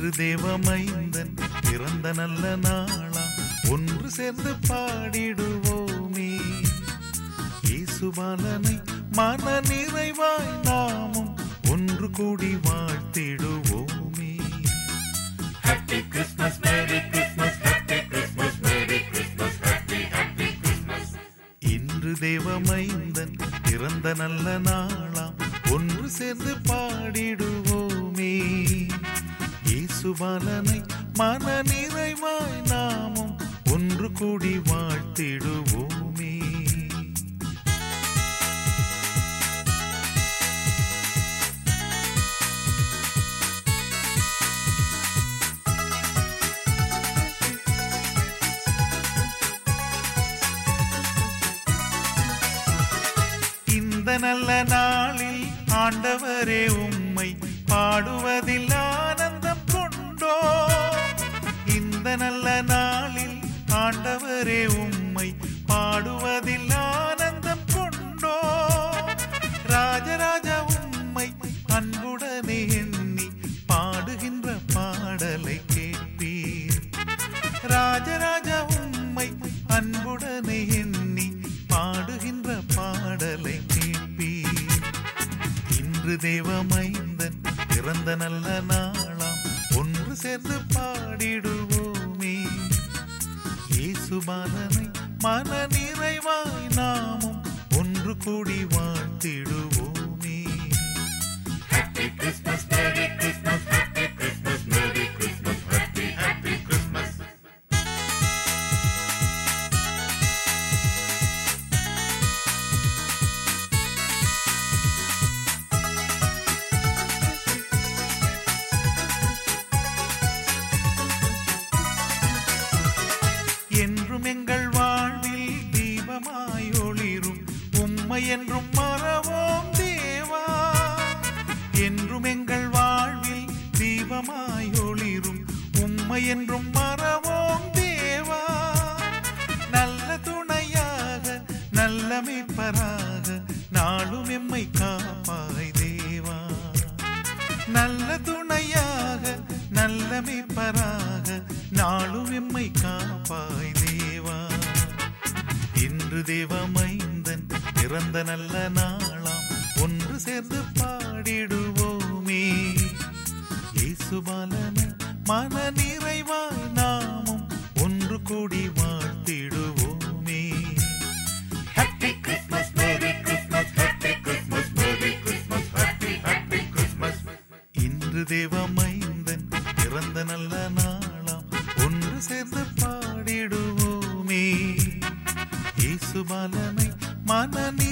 இன்று தேவமைந்தன் பிறந்த நல்ல நாளாம் ஒன்று சேர்ந்து பாடிடுவோமே இயேசுபாலனை மன நிறைவாய் நாமும் ஒன்று கூடி வாழ்த்திடுவோமே Happy Christmas, Merry Christmas, Happy Christmas, Merry Christmas, Happy, Happy Christmas. இன்று தேவமைந்தன் பிறந்த நல்ல நாளாம் ஒன்று சேர்ந்து பாடிடுவோமே இயேசுபாலனை மன நிறைவாய் நாமும் ஒன்று கூடி வாழ்த்திடுவோமே இந்த நல்ல நாளில் ஆண்டவரே உம்மை பாடுவதில் ஆனந்தம் கொண்டோ இந்த நல்ல நாளில் ஆண்டவரே உம்மை பாடுவதில் ஆனந்தம் கொண்டோ ராஜராஜா உம்மை அன்புடனே எண்ணி பாடுகின்ற பாடலை கேட்பீர் ராஜராஜா உம்மை அன்புடனே எண்ணி பாடுகின்ற பாடலை கேட்பீர் இன்று தேவமைந்தன் பிறந்த நல்ல நாளாம் ஒன்று சேர்ந்து பாடிடுவோமே இயேசுபாலனை மன நிறைவாய் நாமும் ஒன்று கூடி வாழ்த்திடுவோமே Happy Christmas, Merry Christmas, Happy Christmas, Merry Christmas, Happy, Happy Christmas. என்றும் எங்கள் வாழ்வில் தீபமாய் ஒளிரும் உம்மை என்றும் மறவோம் தேவா என்றும் எங்கள் வாழ்வில் தீபமாய் ஒளிரும் உம்மை என்றும் மறவோம் தேவா நல்ல துணையாக நல்ல மீட்பராக நாளும் எம்மை காப்பாய் தேவா நல்ல துணையாக நல்ல மீட்பராக நாளும் எம்மை காப்பாய் தேவா இன்று தேவமைந்தன் பிறந்த நல்ல நாளாம் ஒன்று சேர்ந்து பாடிடுவோமே இயேசுபாலனை மன நிறைவாய் நாமும் ஒன்று கூடி வாழ்த்திடுவோமே Happy Christmas, Merry Christmas, Happy Christmas, Merry Christmas, Happy, Happy Christmas. இன்று தேவமைந்தன் பிறந்த நல்ல நாளாம் ஒன்று சேர்ந்து பாடிடுவோமே இயேசுபாலனை மன